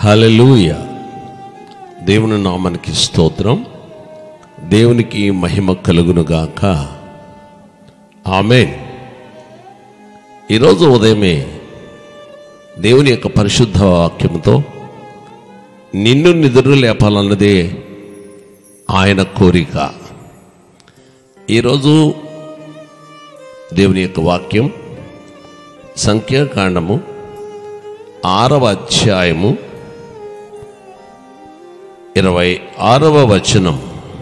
హల్లెలూయ దేవుని నామానికి స్తోత్రం దేవునికి మహిమ కలుగునుగాక ఆమెన్ ఈరోజు ఉదయమే దేవుని యొక్క పరిశుద్ధ వాక్యముతో నిన్ను నిద్ర లేపాలన్నదే ఆయన కోరిక ఈరోజు దేవుని యొక్క వాక్యం సంఖ్యాకాండము ఆరవ అధ్యాయము ఇరవై ఆరవ వచనం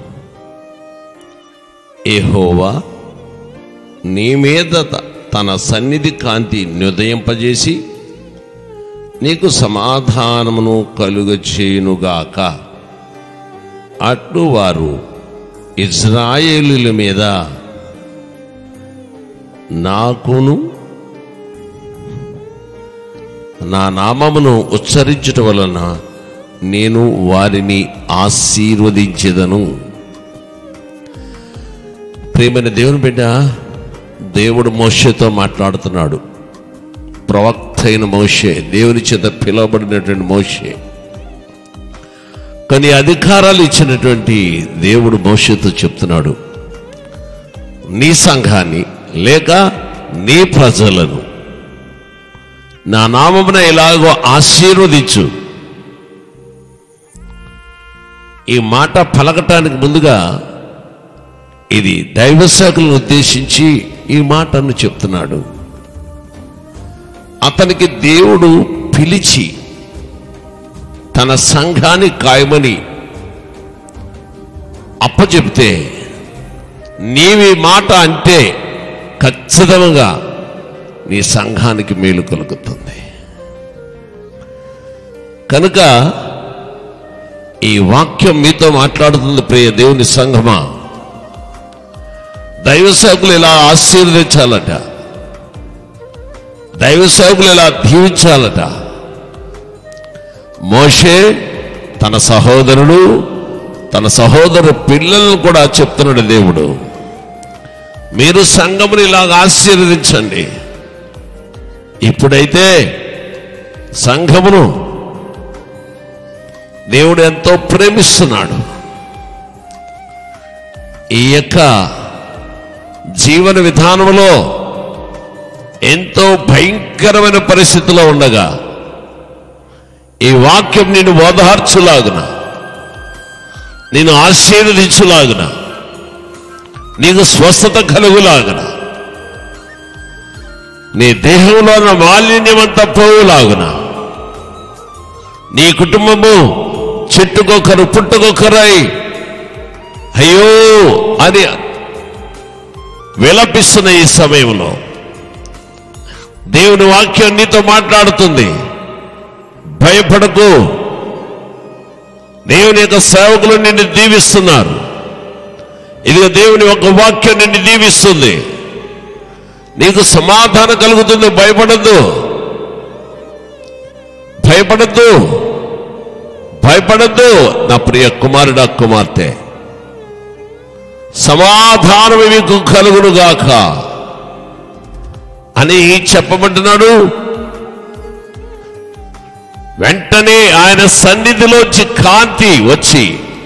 ఏహోవా నీ మీద త- తన సన్నిధి కాంతి నుదయింపజేసి నీకు సమాధానమును కలుగచేయునుగాక అట్లు వారు ఇజ్రాయేలుల మీద నాకును నా నామమును ఉచ్చరించుట వలన నేను వారిని ఆశీర్వదించెదను ప్రేమైన దేవుని బిడ్డ దేవుడు మోషతో మాట్లాడుతున్నాడు ప్రవక్త అయిన మోషే దేవుని చేత పిలువబడినటువంటి మోషే కొన్ని అధికారాలు ఇచ్చినటువంటి దేవుడు మోషతో చెప్తున్నాడు నీ సంఘాన్ని లేక నీ ప్రజలను నా నామమున ఎలాగో ఆశీర్వదించు ఈ మాట పలకటానికి ముందుగా ఇది దైవ శాఖలను ఉద్దేశించి ఈ మాటను చెప్తున్నాడు అతనికి దేవుడు పిలిచి తన సంఘాన్ని కాయమని అప్పచెప్తే నీవి మాట అంటే ఖచ్చితంగా నీ సంఘానికి మేలు కలుగుతుంది కనుక ఈ వాక్యం మీతో మాట్లాడుతుంది ప్రియ దేవుని సంఘమా దైవ సేవకులు ఇలా ఆశీర్వదించాలట దైవ సేవకులు ఇలా దీవించాలట మోషే తన సహోదరుడు తన సహోదరు పిల్లలను కూడా చెప్తున్నాడు దేవుడు మీరు సంఘముని ఇలాగ ఆశీర్వదించండి ఇప్పుడైతే సంఘమును దేవుడు ఎంతో ప్రేమిస్తున్నాడు ఈ యొక్క జీవన విధానంలో ఎంతో భయంకరమైన పరిస్థితిలో ఉండగా ఈ వాక్యం నేను ఓదార్చులాగున నేను ఆశీర్వదించులాగున నీకు స్వస్థత కలుగులాగున నీ దేహంలో ఉన్న మాలిన్యమంతా పోవులాగున నీ కుటుంబము చెట్టుకొకరు పుట్టుకొకరై అయ్యో అని విలపిస్తున్న ఈ సమయంలో దేవుని వాక్యం నీతో మాట్లాడుతుంది భయపడకు దేవుని యొక్క సేవకులు నిన్ను దీవిస్తున్నారు ఇదిగో దేవుని ఒక వాక్యం నిన్ను దీవిస్తుంది నీకు సమాధానం కలుగుతుంది భయపడద్దు భయపడద్దు భయపడద్దు నా ప్రియ కుమారుడా కుమార్తె సమాధానం మీకు కలుగునుగాక అని చెప్పమంటున్నాడు వెంటనే ఆయన సన్నిధిలోంచి కాంతి వచ్చి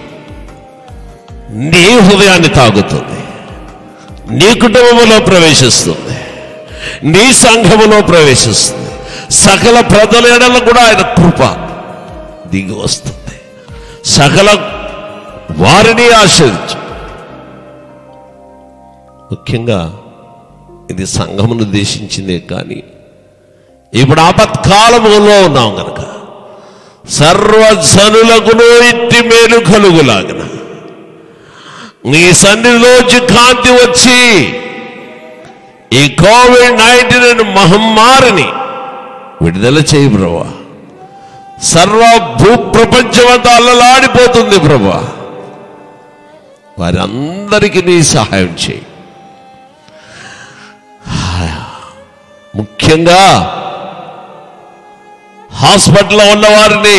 నీ హృదయాన్ని తాగుతుంది నీ కుటుంబంలో ప్రవేశిస్తుంది నీ సంఘములో ప్రవేశిస్తుంది సకల ప్రజల ఎడల కూడా ఆయన కృప దిగి వస్తుంది సకల వారిని ఆశ్రయించు ముఖ్యంగా ఇది సంఘమును ఉద్దేశించిందే కానీ ఇప్పుడు ఆపత్కాలములో ఉన్నాం గనక సర్వజనులకును ఇట్టి మేలు కలుగులాగన నీ సన్నిధిలోంచి కాంతి వచ్చి ఈ కోవిడ్ నైన్టీన్ మహమ్మారిని విడుదల చేయి ప్రభా సర్వ భూ ప్రపంచమంతా అల్లలాడిపోతుంది ప్రభా వారందరికీ నీ సహాయం చేయి ముఖ్యంగా హాస్పిటల్లో ఉన్న వారిని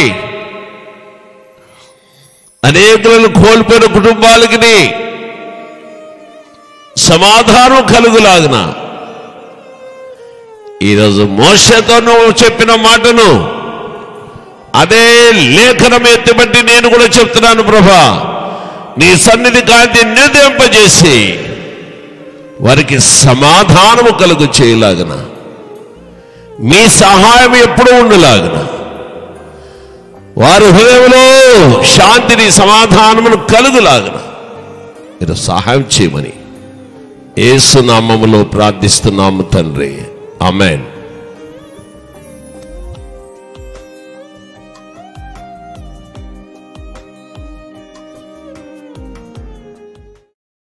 అనేకులను కోల్పోయిన కుటుంబాలకి సమాధానం కలుగులాగిన ఈరోజు మోసతో నువ్వు చెప్పిన మాటను అదే లేఖనం ఎత్తిబట్టి నేను కూడా చెప్తున్నాను ప్రభా నీ సన్నిధి కాంతి నిర్దింపజేసి వారికి సమాధానము కలుగు చేయలాగన మీ సహాయం ఎప్పుడూ ఉండులాగన వారి హృదయంలో శాంతిని సమాధానమును కలుగులాగన మీరు సహాయం చేయమని ఏసునామములో ప్రార్థిస్తున్నాము తండ్రి ఆమెన్